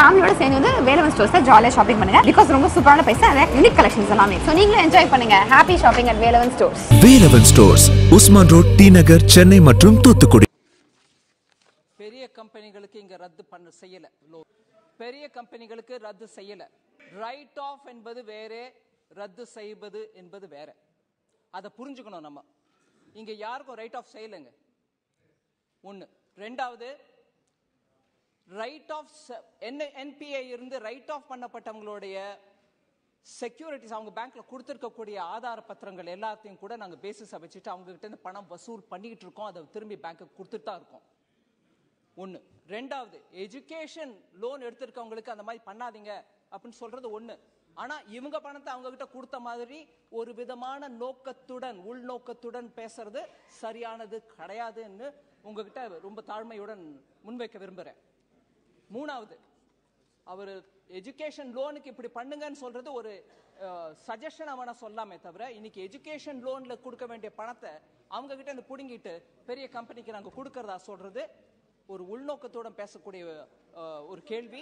ஃபேமிலியோட சேர்ந்து வந்து வேலவன் ஸ்டோர்ஸ்ல ஜாலியா ஷாப்பிங் பண்ணுங்க பிகாஸ் ரொம்ப சூப்பரான பிரைஸ் யூனிக் கலெக்ஷன்ஸ் எல்லாமே ஸோ நீங்களும் என்ஜாய் பண்ணுங்க happy shopping at Velavan stores Velavan stores Usman road T Nagar Chennai மற்றும் தூத்துக்குடி பெரிய கம்பெனிகளுக்கு இங்க ரத்து பண்ண செய்யல லோ- பெரிய கம்பெனிகளுக்கு ரத்து செய்யல ரைட் ஆஃப் என்பது வேறே ரத்து செய்வது என்பது வேற அதை புரிஞ்சுக்கணும் நம்ம இங்க யாருக்கும் ரைட் ஆஃப் செய்யலைங்க ஒண்ணு ரெண்டாவது ரைட் ஆஃப் என்ன என்பிஐ இருந்து ரைட் ஆஃப் பண்ணப்பட்டவங்களுடைய செக்யூரிட்டிஸ் அவங்க பேங்க்ல கொடுத்துருக்கக்கூடிய ஆதார பத்திரங்கள் எல்லாத்தையும் கூட நாங்க பேசிஸை வச்சுட்டு அவங்க கிட்ட இருந்து பணம் வசூல் பண்ணிக்கிட்டு இருக்கோம் அதை திரும்பி பேங்க்கு கொடுத்துட்டு தான் இருக்கோம் ஒண்ணு ரெண்டாவது எஜுகேஷன் லோன் எடுத்திருக்கவங்களுக்கு அந்த மாதிரி பண்ணாதீங்க அப்படின்னு சொல்றது ஒண்ணு ஆனா இவங்க பணத்தை அவங்க கிட்ட கொடுத்த மாதிரி ஒரு விதமான நோக்கத்துடன் உள்நோக்கத்துடன் பேசுறது சரியானது கிடையாதுன்னு உங்ககிட்ட ரொம்ப தாழ்மையுடன் முன்வைக்க விரும்புறேன் மூணாவது அவர் எஜுகேஷன் லோனுக்கு இப்படி பண்ணுங்கன்னு சொல்றது ஒரு சஜஷன் அவனை சொல்லாமே தவிர இன்னைக்கு எஜுகேஷன் லோன்ல கொடுக்க வேண்டிய பணத்தை அவங்க கிட்ட இருந்து புடுங்கிட்டு பெரிய கம்பெனிக்கு நாங்க கொடுக்கறதா சொல்றது ஒரு உள்நோக்கத்தோட பேசக்கூடிய அஹ், ஒரு கேள்வி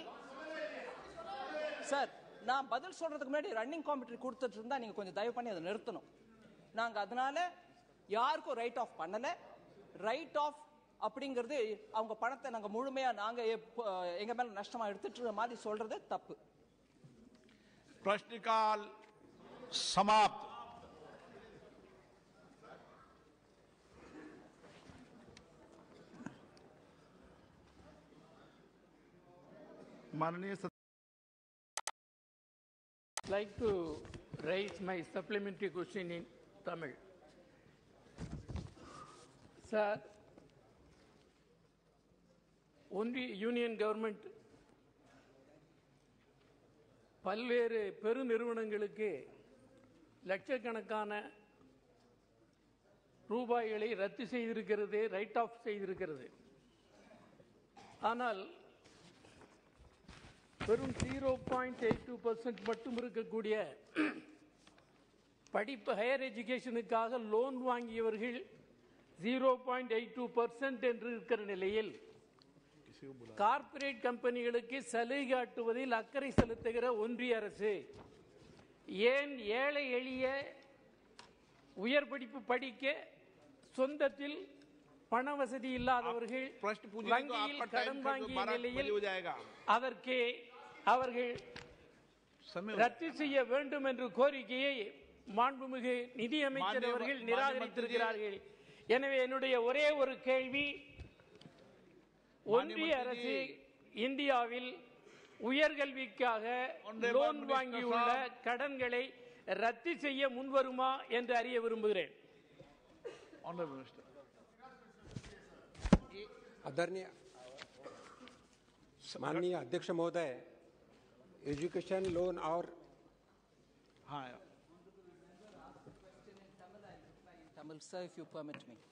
சார் நான் பதில் சொல்றதுக்கு முன்னாடி ரன்னிங் காமெண்ட்ரி கொடுத்துட்டு இருந்தா நீங்க கொஞ்சம் தயவு பண்ணி அதை நிறுத்தணும் நாங்க அதனால யாருக்கும் ரைட் ஆஃப் பண்ணல ரைட் ஆஃப் அப்படிங்கிறது அவங்க பணத்தை நாங்க முழுமையா நாங்க எப்ப- எங்க மேல நஷ்டமா எடுத்துட்டு இருக்க மாதிரி சொல்றது தப்பு प्रश्नकाल समाप्त माननीय सद- like to raise my supplementary question in Tamil. Sir, only union government பல்வேறு பெருநிறுவனங்களுக்கு லட்சக்கணக்கான ரூபாய்களை ரத்து செய்திருக்கிறது ரைட் ஆஃப் செய்திருக்கிறது ஆனால் வெறும் zero point eight two percent மட்டும் இருக்கக்கூடிய படிப்பு ஹையர் எஜுகேஷனுக்காக லோன் வாங்கியவர்கள் zero point eight two percent என்று இருக்கிற நிலையில் கார்ப்பரேட் கம்பெனிகளுக்கு சலுகை காட்டுவதில் அக்கறை செலுத்துகிற ஒன்றிய அரசு ஏன் ஏழை எளிய உயர் படிப்பு படிக்க சொந்தத்தில் பண வசதி இல்லாதவர்கள் प्रश्न पूछने तो வங்கியில் आपका கடன் टाइम வாங்கிய बारह बजे நிலையில் हो जाएगा அதற்கு அவர்கள் समय ரத்து செய்ய வேண்டும் என்ற கோரிக்கையை மாண்புமிகு நிதியமைச்சர் மாண்பு- அவர்கள் மாண்பு நிராகரித்திருக்கிறார்கள் எனவே என்னுடைய ஒரே ஒரு கேள்வி ஒன்றிய மந்திரி- அரசு இந்தியாவில் உயர்கல்விக்காக ஒன்றிய லோன் மந்திரி வாங்கியுள்ள சார். கடன்களை ரத்து செய்ய முன்வருமா என்று அறிய விரும்புகிறேன் ऑनरेबल मिनिस्टर आदरणीय माननीय अध्यक्ष महोदय एजुकेशन लोन और हाँ Tamil sir if you permit me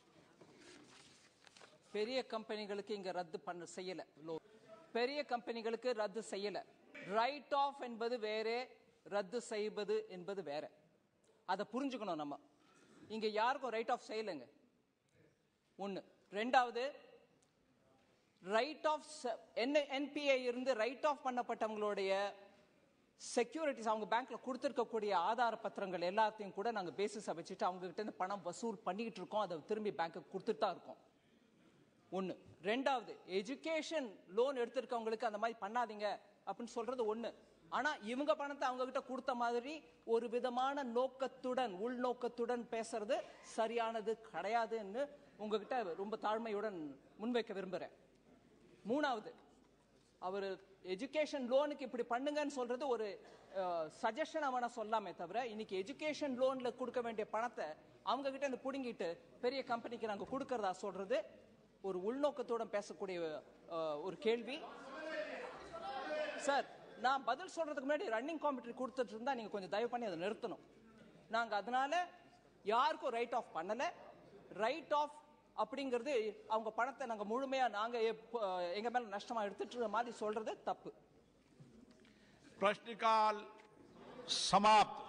பெரிய கம்பெனிகளுக்கு இங்க ரத்து பண்ண செய்யல லோ பெரிய கம்பெனிகளுக்கு ரத்து செய்யல ரைட் ஆஃப் என்பது வேறே ரத்து செய்வது என்பது வேற அதை புரிஞ்சுக்கணும் நம்ம இங்க யாருக்கும் ரைட் ஆஃப் செய்யலைங்க ஒண்ணு ரெண்டாவது ரைட் ஆஃப் என்ன என்பிஐ இருந்து ரைட் ஆஃப் பண்ணப்பட்டவங்களுடைய செக்யூரிட்டிஸ் அவங்க பேங்க்ல கொடுத்துருக்கக்கூடிய ஆதார பத்திரங்கள் எல்லாத்தையும் கூட நாங்க பேசிஸை வச்சுட்டு அவங்க கிட்ட இருந்து பணம் வசூல் பண்ணிக்கிட்டு இருக்கோம் அதை திரும்பி பேங்க்கு கொடுத்துட்டு தான் இருக்கோம் ஒண்ணு ரெண்டாவது எஜுகேஷன் லோன் எடுத்திருக்கவங்களுக்கு அந்த மாதிரி பண்ணாதீங்க அப்படின்னு சொல்றது ஒண்ணு ஆனா இவங்க பணத்தை அவங்க கிட்ட கொடுத்த மாதிரி ஒரு விதமான நோக்கத்துடன் உள்நோக்கத்துடன் பேசுறது சரியானது கிடையாதுன்னு உங்ககிட்ட ரொம்ப தாழ்மையுடன் முன்வைக்க விரும்புறேன் மூணாவது அவர் எஜுகேஷன் லோனுக்கு இப்படி பண்ணுங்கன்னு சொல்றது ஒரு சஜஷன் அவனை சொல்லாமே தவிர இன்னைக்கு எஜுகேஷன் லோன்ல கொடுக்க வேண்டிய பணத்தை அவங்க கிட்ட இருந்து புடுங்கிட்டு பெரிய கம்பெனிக்கு நாங்க கொடுக்கறதா சொல்றது ஒரு உள்நோக்கத்தோட பேசக்கூடிய அஹ், ஒரு கேள்வி சார் நான் பதில் சொல்றதுக்கு முன்னாடி ரன்னிங் காமெண்ட்ரி கொடுத்துட்டு இருந்தா நீங்க கொஞ்சம் தயவு பண்ணி அதை நிறுத்தணும் நாங்க அதனால யாருக்கும் ரைட் ஆஃப் பண்ணல ரைட் ஆஃப் அப்படிங்கிறது அவங்க பணத்தை நாங்க முழுமையா நாங்க எப்ப- எங்க மேல நஷ்டமா எடுத்துட்டு இருக்க மாதிரி சொல்றது தப்பு प्रश्नकाल समाप्त